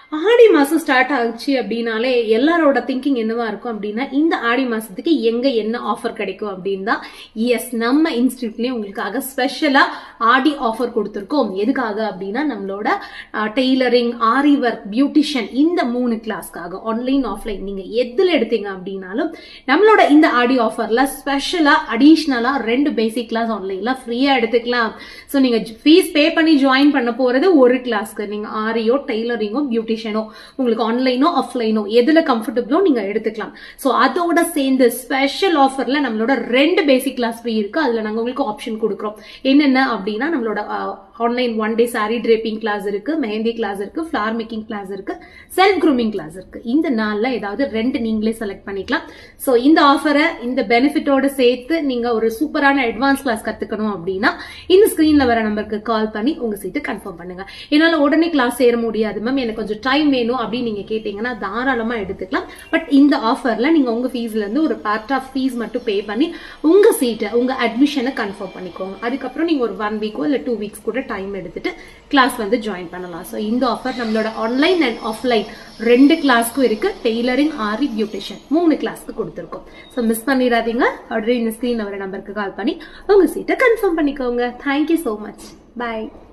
ஆடி மாசம் ஸ்டார்ட் ஆகுச்சு அப்படின்னாலே எல்லாரோட திங்கிங் என்னவா இருக்கும் அப்படின்னா இந்த ஆடி மாசத்துக்கு எங்க என்ன ஆஃபர் கிடைக்கும் அப்படின்னு தான் எஸ் நம்ம இன்ஸ்டியூட்லயே உங்களுக்காக ஸ்பெஷலா ஆடி ஆஃபர் கொடுத்துருக்கோம் எதுக்காக அப்படின்னா நம்மளோட டெய்லரிங் ஆரி ஒர்க் பியூட்டிஷியன் இந்த மூணு கிளாஸ்க்காக ஆன்லைன் ஆஃப்லைன் நீங்க எதுல எடுத்தீங்க அப்படின்னாலும் நம்மளோட இந்த ஆடி ஆஃபர்ல ஸ்பெஷலா அடிஷ்னலா ரெண்டு பேசிக் கிளாஸ் ஆன்லைன்ல ஃப்ரீயா எடுத்துக்கலாம் ஸோ நீங்க ஃபீஸ் பே பண்ணி ஜாயின் பண்ண போறது ஒரு கிளாஸ்க்கு நீங்க ஆரியோ டெய்லரிங்கோ பியூட்டிஷியனோ உங்களுக்கு ஆன்லைனோ ஆஃப்லைனோ எதுல கம்ஃபர்டபுளோ நீங்க எடுத்துக்கலாம் ஸோ அதோட சேர்ந்து ஸ்பெஷல் ஆஃபர்ல நம்மளோட ரெண்டு பேசிக் கிளாஸ் ஃப்ரீ இருக்கு அதுல நாங்க உங்களுக்கு ஆப்ஷன் கொடுக்குறோம் என்னென்ன அப்படின்னா நம்மளோட online one day sari draping class இருக்கு மெஹந்தி கிளாஸ் இருக்கு ஃபிளார் மேக்கிங் கிளாஸ் இருக்கு செல்ஃப் க்ரூமிங் கிளாஸ் இருக்கு இந்த நாள்ல ஏதாவது ரெண்டு நீங்களே செலக்ட் பண்ணிக்கலாம் ஸோ இந்த ஆஃபரை இந்த பெனிஃபிட்டோட சேர்த்து நீங்க ஒரு சூப்பரான அட்வான்ஸ் கிளாஸ் கத்துக்கணும் அப்படின்னா இந்த ஸ்கிரீன்ல வர நம்பருக்கு கால் பண்ணி உங்க சீட்டு கன்ஃபார்ம் பண்ணுங்க என்னால உடனே கிளாஸ் சேர முடியாது மேம் எனக்கு கொஞ்சம் டைம் வேணும் அப்படின்னு நீங்க கேட்டீங்கன்னா தாராளமா எடுத்துக்கலாம் பட் இந்த ஆஃபர்ல நீங்க உங்க ஃபீஸ்ல இருந்து ஒரு பார்ட் ஆஃப் ஃபீஸ் மட்டும் பே பண்ணி உங்க சீட்டை உங்க அட்மிஷனை கன்ஃபார்ம் பண்ணிக்கோங்க அதுக்கப்புறம் நீங்க ஒரு ஒன் வீக்கோ இல்ல டூ வீக்ஸ் கூட டைம் எடுத்துட்டு கிளாஸ் வந்து ஜாயின் பண்ணலாம் ஸோ இந்த ஆஃபர் நம்மளோட ஆன்லைன் அண்ட் ஆஃப்லைன் ரெண்டு கிளாஸ்க்கும் இருக்கு டெய்லரிங் ஆரி பியூட்டிஷியன் மூணு கிளாஸ்க்கு கொடுத்துருக்கோம் ஸோ மிஸ் பண்ணிடாதீங்க ஆல்ரெடி இந்த ஸ்க்ரீன் வர நம்பருக்கு கால் பண்ணி உங்க சீட்டை கன்ஃபார்ம் பண்ணிக்கோங்க தேங்க்யூ ஸோ மச் பை